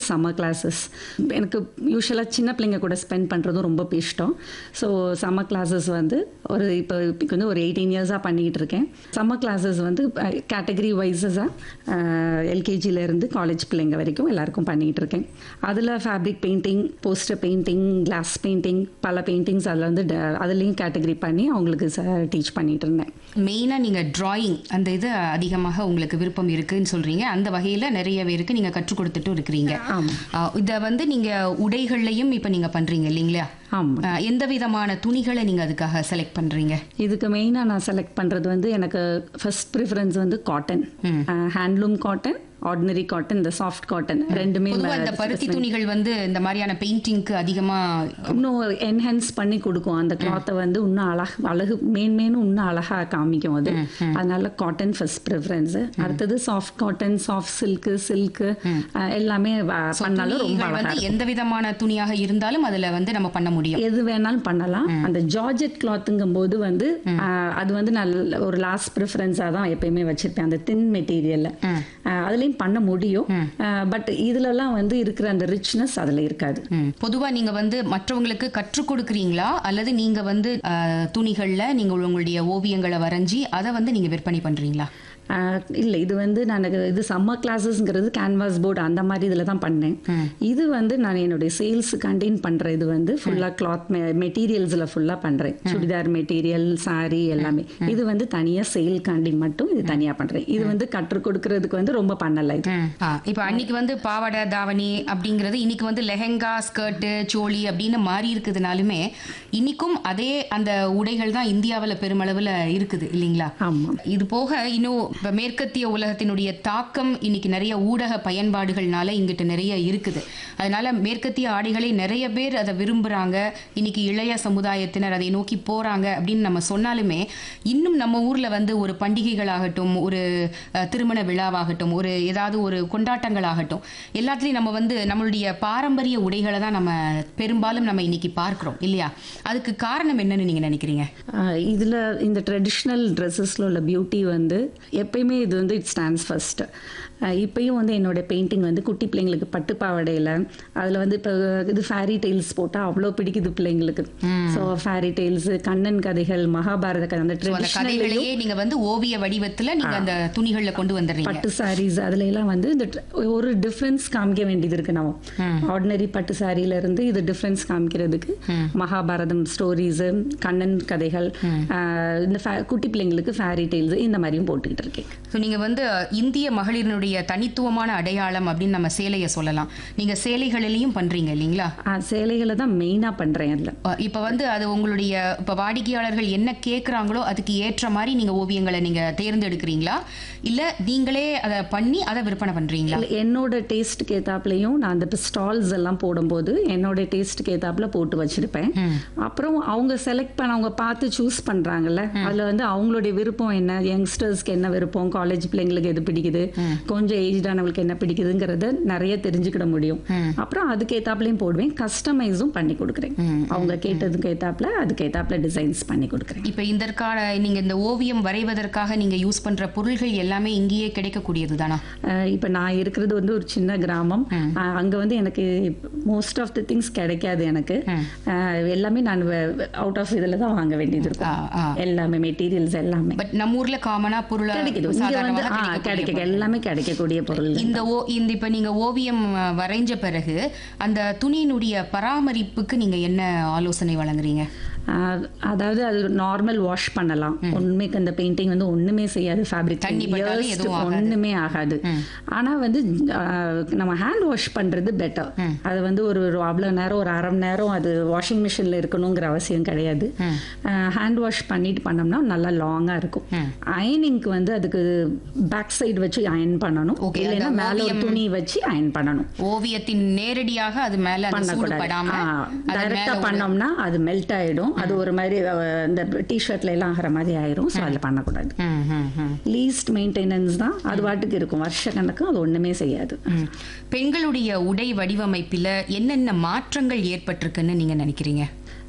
Summer classes எனக்கு யூஸ்வலாக சின்ன பிள்ளைங்க கூட ஸ்பெண்ட் பண்ணுறதும் ரொம்ப இஷ்டம் ஸோ சம்மர் கிளாஸஸ் வந்து ஒரு இப்போ இப்போ வந்து ஒரு எயிட்டீன் இயர்ஸாக பண்ணிக்கிட்டு இருக்கேன் சம்மர் கிளாஸஸ் வந்து கேட்டகரி வைஸஸாக எல்கேஜிலேருந்து காலேஜ் பிள்ளைங்க வரைக்கும் எல்லாருக்கும் பண்ணிக்கிட்டு இருக்கேன் அதில் fabric painting poster painting class painting பல பெயிண்டிங்ஸ் அதில் வந்து ட- அதுலேயும் கேட்டகரி பண்ணி அவங்களுக்கு டீச் பண்ணிகிட்டு இருந்தேன் மெயினாக நீங்கள் டிராயிங் அந்த இது அதிகமாக உங்களுக்கு விருப்பம் இருக்குன்னு சொல்கிறீங்க அந்த வகையில் நிறைய பேருக்கு நீங்கள் கற்றுக் கொடுத்துட்டும் இருக்கிறீங்க ஆமாம் இதை வந்து நீங்கள் உடைகள்லையும் இப்போ நீங்கள் பண்ணுறீங்க இல்லைங்களா ஆமாம் ஆ, எந்த விதமான துணிகளை நீங்கள் அதுக்காக செலக்ட் பண்ணுறீங்க இதுக்கு மெயினாக நான் செலக்ட் பண்ணுறது வந்து எனக்கு ஃபர்ஸ்ட் ப்ரிஃபரன்ஸ் வந்து cotton handloom cotton ordinary cotton இந்த சாஃப்ட் காட்டன் ரெண்டுமே பொதுவாக இந்த பருத்தி துணிகள் வந்து இந்த மாதிரியான பெயிண்டிங்க்கு அதிகமாக இன்னும் என்ஹான்ஸ் பண்ணி கொடுக்கும் அந்த கிளாத்தை வந்து இன்னும் அழகு அழகு மேன்மேனும் இன்னும் அழகா காமிக்கும் அது அதனால காட்டன் ஃபர்ஸ்ட் ப்ரிஃபரன்ஸ் அடுத்தது soft cotton soft silk silk எல்லாமே வ- பண்ணாலும் ரொம்ப துணிகள் அழகா வந்து எந்த விதமான துணியாக இருந்தாலும் அதில் வந்து நம்ம பண்ண முடியும் எது வேணாலும் பண்ணலாம் அந்த ஜார்ஜெட் கிளாத்துங்கும் போது வந்து ஆஹ், அது வந்து நல்ல ஒரு லாஸ்ட் ப்ரிஃபரன்ஸாக தான் எப்பயுமே வச்சிருப்பேன் அந்த தின் மெட்டீரியல்ல அதுலேயும் பண்ண முடியும் பட் இதுலலாம் வந்து இருக்கிற அந்த ரிச்னஸ் அதில் இருக்காது பொதுவாக நீங்கள் வந்து மற்றவங்களுக்கு கற்றுக் கொடுக்குறீங்களா அல்லது நீங்கள் வந்து அஹ், துணிகள்ல நீங்கள் உங்களுடைய ஓவியங்களை வரைஞ்சி அதை வந்து நீங்கள் விற்பனை பண்ணுறீங்களா இல்லை இது வந்து நான் இது சம்மர் கிளாஸஸ்ங்கிறது கேன்வாஸ் போர்டு அந்த மாதிரி இதில் தான் பண்ணேன் இது வந்து நான் என்னுடைய சேல்ஸ் கண்டெயின் பண்ணுற இது வந்து ஃபுல்லாக கிளாத் மெட்டீரியல்ஸில் ஃபுல்லாக பண்ணுறேன் சுடிதார் மெட்டீரியல் சாரி எல்லாமே இது வந்து தனியாக சேல் காண்டி மட்டும் இது தனியாக பண்ணுறேன் இது வந்து கற்றுக் கொடுக்கறதுக்கு வந்து ரொம்ப பண்ணலை இது இப்போ அன்னைக்கு வந்து பாவாடை தாவணி அப்படிங்கிறது இன்னைக்கு வந்து லெஹெங்கா ஸ்கர்ட்டு சோழி அப்படின்னு மாறி இருக்குதுனாலுமே இன்னைக்கும் அதே அந்த உடைகள் தான் இந்தியாவில் பெருமளவில் இருக்குது இல்லைங்களா ஆமாம் இது போக இன்னும் இப்ப மேற்கத்திய உலகத்தினுடைய தாக்கம் இன்னைக்கு நிறைய ஊடக பயன்பாடுகள்னால இங்கிட்டு நிறைய இருக்குது அதனால மேற்கத்திய ஆடைகளை நிறைய பேர் அதை விரும்புறாங்க இன்னைக்கு இளைய சமுதாயத்தினர் அதை நோக்கி போறாங்க அப்படின்னு நம்ம சொன்னாலுமே இன்னும் நம்ம ஊர்ல வந்து ஒரு பண்டிகைகளாகட்டும் ஒரு அஹ், திருமண விழாவாகட்டும் ஒரு ஏதாவது ஒரு கொண்டாட்டங்களாகட்டும் எல்லாத்துலயும் நம்ம வந்து நம்மளுடைய பாரம்பரிய உடைகளை தான் நம்ம பெரும்பாலும் நம்ம இன்னைக்கு பார்க்கிறோம் இல்லையா அதுக்கு காரணம் என்னன்னு நீங்க நினைக்கிறீங்க இதில் இந்த ட்ரெடிஷ்னல் ட்ரெஸ்ஸஸில் உள்ள பியூட்டி வந்து எப்பயுமே இது வந்து இட் ஸ்டாண்ட்ஸ் ஃபர்ஸ்ட் இப்பயும் வந்து என்னோட பெயிண்டிங் வந்து குட்டி பிள்ளைங்களுக்கு பட்டு பாவாடையில் அதில் வந்து இப்போ இது ஃபேரி டெய்ல்ஸ் போட்டால் அவ்வளோ பிடிக்குது பிள்ளைங்களுக்கு ஸோ ஃபேரி டெய்ல்ஸ் கண்ணன் கதைகள் மகாபாரத கதை அந்த அந்த ட்ரெடிஷ்னல் கதைகளையே நீங்க வந்து ஓவிய வடிவத்துல நீங்க அந்த துணிகள்ல கொண்டு வந்துடுறீங்க பட்டு சாரீஸ் அதுல எல்லாம் வந்து இந்த tr- ஒரு டிஃப்ரென்ஸ் காமிக்க வேண்டியது இருக்கு நம்ம ஆர்டினரி பட்டு சாரியில இருந்து இது டிஃப்ரென்ஸ் காமிக்கிறதுக்கு மகாபாரதம் ஸ்டோரிஸ் கண்ணன் கதைகள் ஆஹ் இந்த fa- குட்டி பிள்ளைங்களுக்கு ஃபேரி டெய்ல்ஸ் இந்த மாதிரியும் போட்டுக்கிட்டு இருக்கேன் ஸோ நீங்க வந்து இந்திய மகளிரினுடைய தனித்துவமான அடையாளம் அப்படின்னு நம்ம சேலையை சொல்லலாம் நீங்க சேலைகளிலையும் பண்றீங்க இல்லைங்களா ஆஹ் சேலைகளை தான் மெயினா பண்றேன் அதுல அஹ் இப்ப வந்து அது உங்களுடைய இப்ப வாடிக்கையாளர்கள் என்ன கேக்குறாங்களோ அதுக்கு ஏற்ற மாதிரி நீங்க ஓவியங்களை நீங்க தேர்ந்தெடுக்கிறீங்களா இல்ல நீங்களே அதை பண்ணி அதை விற்பனை பண்றீங்களா இல்ல, என்னோட டேஸ்ட்டுக்கு ஏத்தாப்புலையும் நான் அந்த ஸ்டால்ஸ் எல்லாம் போடும்போது என்னோட டேஸ்ட்டுக்கு ஏத்தாப்புல போட்டு வச்சிருப்பேன் அப்புறம் அவங்க செலக்ட் பண்ண அவங்க பார்த்து சூஸ் பண்றாங்கல்ல அதுல வந்து அவங்களுடைய விருப்பம் என்ன யங்ஸ்டர்ஸ்க்கு என்ன விருப்பம் காலேஜ் பிள்ளைங்களுக்கு எது பிடிக்குது கொஞ்சம் ஏஜ்டானவங்களுக்கு என்ன பிடிக்குதுங்கிறத நிறைய தெரிஞ்சுக்கிட முடியும் அப்புறம் அதுக்கு ஏத்தாப்புலையும் போடுவேன் கஸ்டமைஸும் பண்ணி கொடுக்குறேன் அவங்க கேட்டதுக்கு ஏத்தாப்புல அதுக்கு ஏத்தாப்புல டிசைன்ஸ் பண்ணி கொடுக்குறேன் இப்ப இதற்கான நீங்க இந்த ஓவியம் வரைவதற்காக நீங்க யூஸ் பண்ற பொருள்கள் எல்லாமே இங்கேயே கிடைக்கக்கூடியது தானா அஹ் இப்ப நான் இருக்கிறது வந்து ஒரு சின்ன கிராமம் அஹ் அங்க வந்து எனக்கு மோஸ்ட் ஆஃப் தி திங்ஸ் கிடைக்காது எனக்கு அஹ் எல்லாமே நான் அவுட் ஆஃப் இதுல தான் வாங்க வேண்டியது இருக்கும் எல்லாமே மெட்டீரியல்ஸ் எல்லாமே பட் நம்ம ஊர்ல காமனா பொருளா கிடைக்குது இங்க வந்து சாதாரணமாக ஆ, கிடைக்கக்கூடிய கிடைக்க எல்லாமே கிடைக்கக்கூடிய பொருள் இந்த ஓ இந்த இப்ப நீங்க ஓவியம் அஹ், வரைஞ்ச பிறகு அந்த துணியினுடைய பராமரிப்புக்கு நீங்க என்ன ஆலோசனை வழங்குறீங்க ஆஹ் அதாவது அது நார்மல் வாஷ் பண்ணலாம் உண்மைக்கு அந்த பெயிண்டிங் வந்து ஒண்ணுமே செய்யாது ஃபேப்ரிக் தண்ணி பட்டாலும் எதுவும் ஆகாது. ஒண்ணுமே ஆகாது ஆனா வந்து ஆஹ் நம்ம ஹேண்ட் வாஷ் பண்றது பெட்டர் அது வந்து ஒரு ஒரு அவ்வளவு நேரம் ஒரு அரை மணி நேரம் அது வாஷிங் மிஷின்ல இருக்கணுங்கிற அவசியம் கிடையாது ஹேண்ட் வாஷ் பண்ணிட்டு பண்ணோம்னா நல்லா லாங்கா இருக்கும் அயனிங்க்கு வந்து அதுக்கு பேக் சைடு வச்சு அயன் பண்ணணும் Okay, இல்லைன்னா அந்த மேல ஒரு துணி வச்சு அயன் பண்ணணும் ஓவியத்தின் நேரடியாக அது மேல அந்த சூடு பண்ணக்கூடாது படாம அது டைரக்டா மேல பண்ணோம்னா அது மெல்ட் ஆயிடும் அது ஒரு மாதிரி அஹ், இந்த டிஷர்ட்ல எல்லாம் ஆகிற மாதிரி ஆயிரும் ஸோ அதில் பண்ணக்கூடாது ம், ம், ம். லீஸ்ட் மெயின்டெனன்ஸ் தான் அது பாட்டுக்கு இருக்கும் வருஷ கணக்கு அது ஒண்ணுமே செய்யாது ம். பெண்களுடைய உடை வடிவமைப்பில என்னென்ன மாற்றங்கள் ஏற்பட்டிருக்குன்னு நீங்க நினைக்கிறீங்க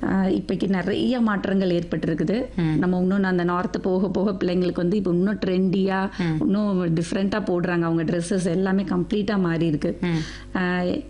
ஆஹ் இப்போக்கி நிறைய மாற்றங்கள் ஏற்பட்டிருக்குது நம்ம இன்னும் அந்த நார்த்து போக போக பிள்ளைங்களுக்கு வந்து இப்போ இன்னும் ட்ரெண்டியாக இன்னும் டிஃப்ரெண்ட்டாக போடுறாங்க அவங்க ட்ரெஸ்ஸஸ் எல்லாமே கம்ப்ளீட்டாக மாறி இருக்கு ஆஹ்